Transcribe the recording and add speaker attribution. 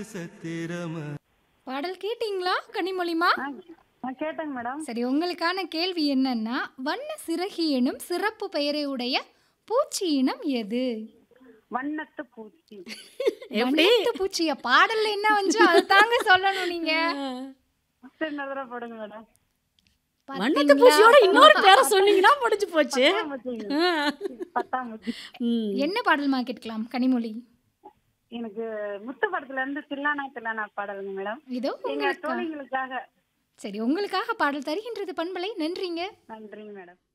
Speaker 1: சத்திரமா
Speaker 2: பாடல் கேட்டிங்களா கனிமொழிமா
Speaker 3: ஆ, நான் கேட்டேங்க மேடம்
Speaker 2: சரி உங்களுக்கான கேள்வி என்னன்னா வண்ண சிறகி எனும் சிறப்பு பெயரை உடைய பூச்சி இனம் எது
Speaker 3: வண்ணத்து பூச்சி
Speaker 4: எப்படி
Speaker 2: வண்ணத்து பூச்சிய பாடல்ல என்ன வந்து அது தாங்க சொல்லணும் நீங்க
Speaker 3: சரி இன்னொரு தடவை போடுங்க மேடம்
Speaker 4: வண்ணத்து
Speaker 2: பாத்தீங்களா?
Speaker 4: பூச்சியோட இன்னொரு பேரை சொன்னீங்கன்னா முடிஞ்சு போச்சு
Speaker 3: பத்தாம்பூச்சிங்க.
Speaker 4: ஆ.
Speaker 3: பத்தாம்பூச்சி
Speaker 4: ம்.
Speaker 2: என்ன பாடல்மா கேட்கலாம் கனிமொழி
Speaker 3: எனக்கு முத்து படத்துல இருந்து தில்லானா தில்லானா பாடலுங்க மேடம்
Speaker 2: இதோ
Speaker 3: எங்க
Speaker 2: உங்களுக்கு
Speaker 3: தோழிங்களுக்காக
Speaker 2: சரி உங்களுக்காக பாடல் தருகின்றது பண்பலை நன்றிங்க
Speaker 3: நன்றிங்க மேடம்